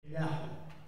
سلاحه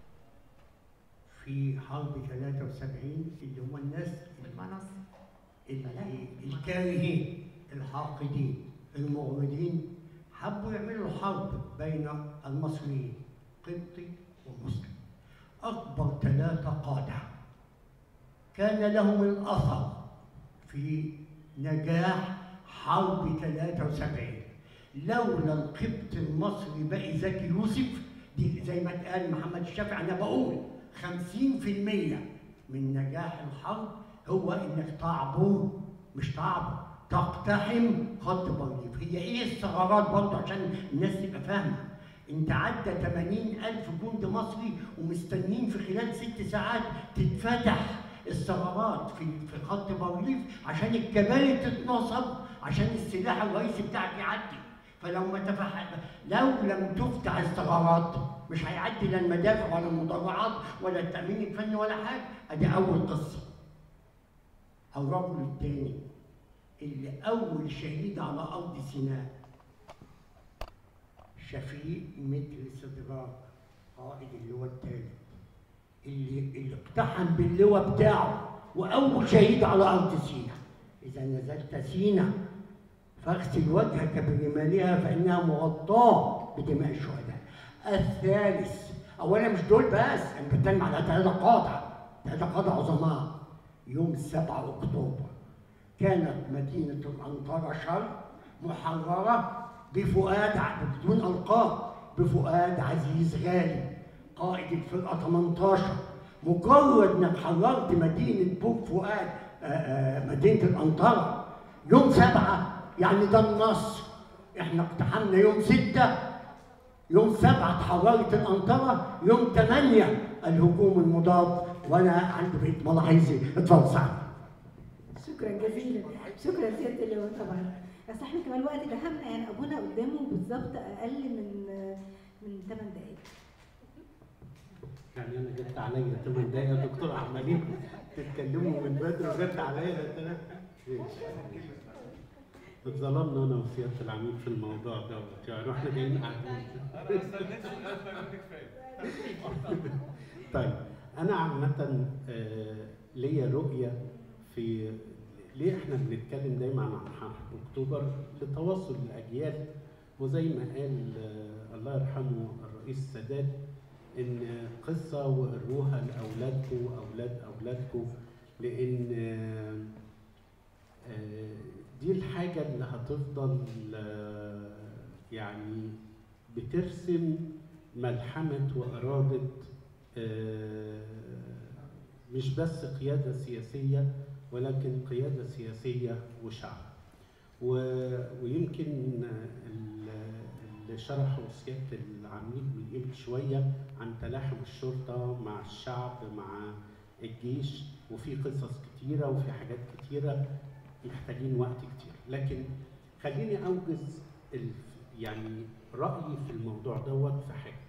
في حرب 73 اللي هم الناس والمناصب اللي الكارهين الحاقدين المغرضين حبوا يعملوا حرب بين المصريين قبطي ومسلم أكبر ثلاثة قادة كان لهم الأثر في نجاح حرب 73 لولا القبط المصري بقي زكي يوسف دي زي ما اتقال محمد الشافعي انا بقول 50% من نجاح الحرب هو انك تعبر مش تعبر تقتحم خط بارليف هي ايه الثغرات برضه عشان الناس تبقى فاهمه انت عدى 80 الف جند مصري ومستنيين في خلال ست ساعات تتفتح الثغرات في في خط بارليف عشان الكباري تتنصب عشان السلاح الرئيسي بتاعك يعدي فلو ما تفح لو لم تفتح الثغرات مش هيعدي لا المدافع ولا المدرعات ولا التامين الفني ولا حاجه ادي اول قصه الرجل الثاني اللي اول شهيد على ارض سيناء شفيق متر صدراك قائد اللواء الثالث اللي اللي اقتحم باللواء بتاعه واول شهيد على ارض سيناء اذا نزلت سيناء فاغسل وجهك برمالها فانها مغطاه بدماء الشهداء. الثالث اولا مش دول بس انا بتكلم على ثلاثه قاده ثلاثه قاده عظماء يوم 7 اكتوبر كانت مدينه الانطره شرق محرره بفؤاد ع- بدون القاب بفؤاد عزيز غالي قائد الفرقه 18 مجرد انك حررت مدينه بوك فؤاد آه، آه، مدينه الانطره يوم سبعة يعني ده النصر احنا اقتحمنا يوم ستة يوم سبعة اتحررت الأنطرة يوم ثمانية الهجوم المضاد وأنا عندي بقيت ملاحظي اتفضل سعد شكرا جزيلا شكرا سياده اللواء طبعا بس احنا كمان الوقت دهمنا يعني ابونا قدامه بالظبط اقل من من 8 دقائق يعني انا جت عليا 8 دقايق يا دكتور عمالين تتكلموا من بدري وجت عليا ثلاث اتظلمنا انا وسياده العميد في الموضوع ده يعني احنا جايين قاعدين انا ما استنيتش لغايه ما يقول لي كفايه طيب انا عامه آه، ليا رؤيه في ليه احنا بنتكلم دايما عن حرب اكتوبر لتواصل الاجيال وزي ما قال آه، الله يرحمه الرئيس السادات ان قصه وقروها لاولادكم واولاد اولادكم لان آه، آه، دي الحاجه اللي هتفضل آه، يعني بترسم ملحمه واراده آه، مش بس قيادة سياسية ولكن قيادة سياسية وشعب و- ويمكن ال- اللي شرحه سيادة العميد من قبل شوية عن تلاحم الشرطة مع الشعب مع الجيش وفي قصص كتيرة وفي حاجات كتيرة محتاجين وقت كتير لكن خليني أوجز الف- يعني رأيي في الموضوع دوت في حاجة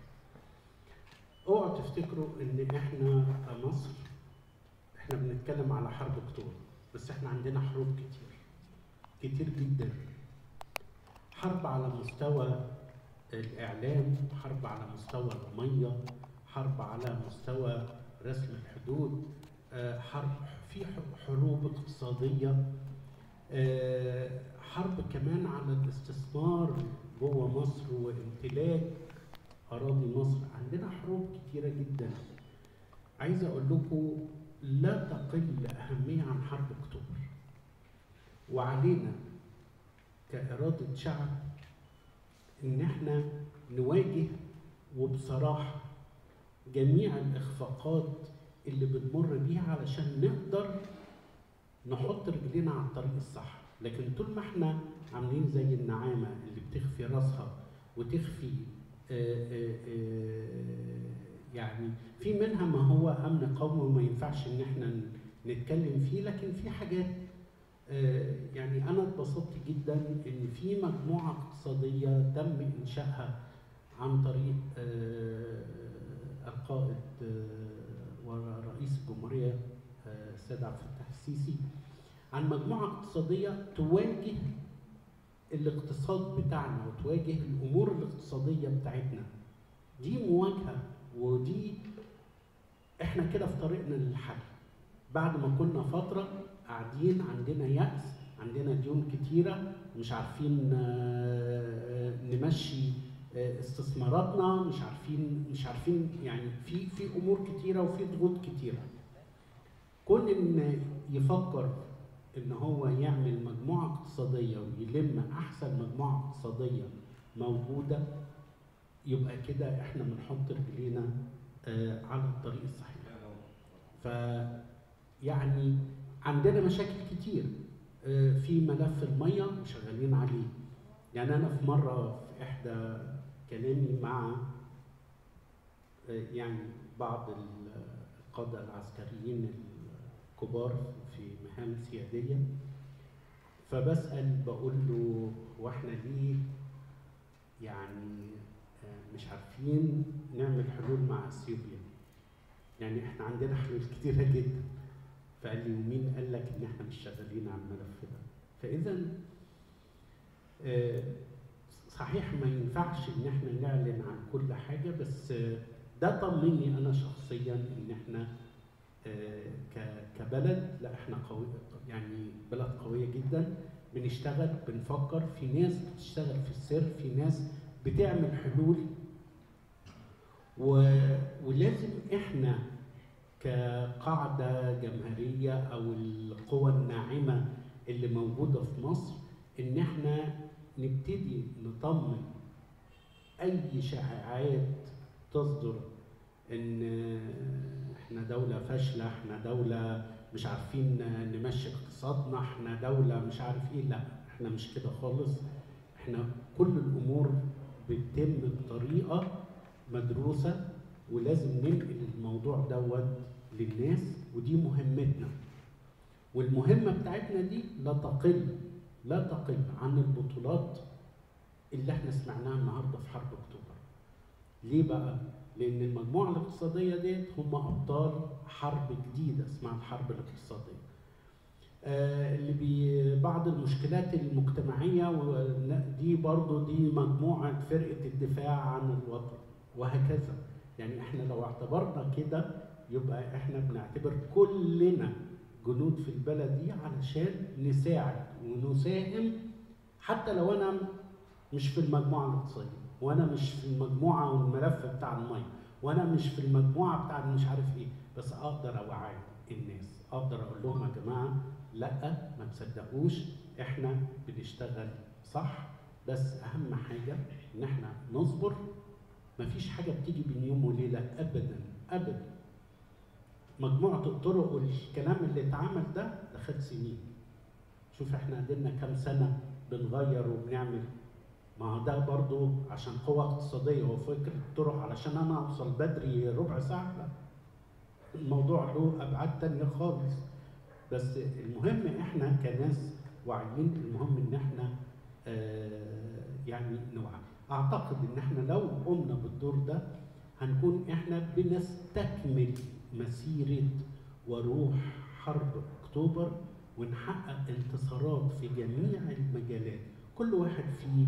اوعوا تفتكروا ان احنا مصر احنا بنتكلم على حرب اكتوبر بس احنا عندنا حروب كتير كتير جدا حرب على مستوى الاعلام حرب على مستوى الميه حرب على مستوى رسم الحدود آه، حرب في ح- حروب اقتصاديه آه، حرب كمان على الاستثمار جوه مصر وامتلاك أراضي مصر عندنا حروب كتيرة جدا عايز أقول لكم لا تقل أهمية عن حرب أكتوبر وعلينا كإرادة شعب إن إحنا نواجه وبصراحة جميع الإخفاقات اللي بنمر بيها علشان نقدر نحط رجلينا على الطريق الصح لكن طول ما احنا عاملين زي النعامة اللي بتخفي راسها وتخفي آه، آه، آه، يعني في منها ما هو امن قومي وما ينفعش ان احنا ن- نتكلم فيه لكن في حاجات آه، يعني انا اتبسطت جدا ان في مجموعه اقتصاديه تم انشائها عن طريق آه، القائد آه، ورئيس الجمهوريه آه، السيد عبد الفتاح السيسي عن مجموعه اقتصاديه تواجه الاقتصاد بتاعنا وتواجه الامور الاقتصاديه بتاعتنا دي مواجهه و- احنا كده في طريقنا للحل بعد ما كنا فتره قاعدين عندنا يأس عندنا ديون كتيره مش عارفين آه، نمشي آه، استثماراتنا مش عارفين مش عارفين يعني في في امور كتيره وفي ضغوط كتيره كون ان يفكر ان هو يعمل مجموعه اقتصاديه ويلم احسن مجموعه اقتصاديه موجوده يبقى كده احنا بنحط رجلينا آه، على الطريق الصحيح ف يعني عندنا مشاكل كتير آه، في ملف الميه وشغالين عليه يعني انا في مره في احدى كلامي مع آه، يعني بعض القاده العسكريين الكبار في مهام سياديه فبسال بقول له واحنا ليه يعني آه، مش عارفين نعمل حلول مع اثيوبيا يعني احنا عندنا حلول كتيره جدا فقال لي ومين قال لك ان احنا مش شغالين على الملف ده فاذا آه، صحيح ما ينفعش ان احنا نعلن عن كل حاجه بس آه، ده طمني انا شخصيا ان احنا آه، ك- كبلد لا احنا قوي يعني بلد قويه جدا بنشتغل بنفكر في ناس بتشتغل في السر في ناس بتعمل حلول و... ولازم احنا كقاعده جماهيريه او القوى الناعمه اللي موجوده في مصر ان احنا نبتدي نطمن اي شائعات تصدر ان احنا دوله فاشله احنا دوله مش عارفين نمشي اقتصادنا احنا دوله مش عارف ايه لا احنا مش كده خالص احنا كل الامور بتتم بطريقه مدروسه ولازم ننقل الموضوع دوت للناس ودي مهمتنا والمهمه بتاعتنا دي لا تقل لا تقل عن البطولات اللي احنا سمعناها النهارده في حرب اكتوبر ليه بقى لان المجموعه الاقتصاديه ديت هم ابطال حرب جديده اسمها الحرب الاقتصاديه آه، اللي بي بعض المشكلات المجتمعيه ون- دي برضو دي مجموعه فرقه الدفاع عن الوطن وهكذا يعني احنا لو اعتبرنا كده يبقى احنا بنعتبر كلنا جنود في البلد دي علشان نساعد ونساهم حتى لو انا مش في المجموعه الاقتصاديه وانا مش في المجموعه والملف بتاع الميه وانا مش في المجموعه بتاع مش عارف ايه بس اقدر اوعي الناس اقدر اقول لهم يا جماعه لا ما تصدقوش احنا بنشتغل صح بس اهم حاجه ان احنا نصبر مفيش حاجه بتيجي بين يوم وليله ابدا ابدا مجموعه الطرق والكلام اللي اتعمل ده ده خد سنين شوف احنا قدرنا كام سنه بنغير وبنعمل ما هو ده برضو عشان قوة اقتصادية وفكرة الطرق علشان أنا أوصل بدري ربع ساعة لا الموضوع له أبعاد تانية خالص بس المهم إحنا كناس واعيين المهم إن إحنا آه يعني نوعى أعتقد إن إحنا لو قمنا بالدور ده هنكون إحنا بنستكمل مسيرة وروح حرب أكتوبر ونحقق انتصارات في جميع المجالات كل واحد في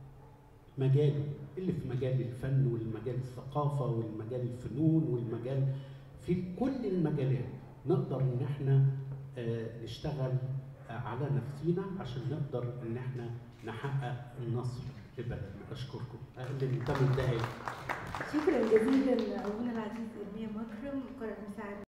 مجاله اللي في مجال الفن والمجال الثقافة والمجال الفنون والمجال في كل المجالات نقدر ان احنا آه، نشتغل آه، على نفسينا عشان نقدر ان احنا نحقق النصر لبلدنا اشكركم اقل من 8 دقائق شكرا جزيلا ابونا العزيز ارميا مكرم قرر مساعد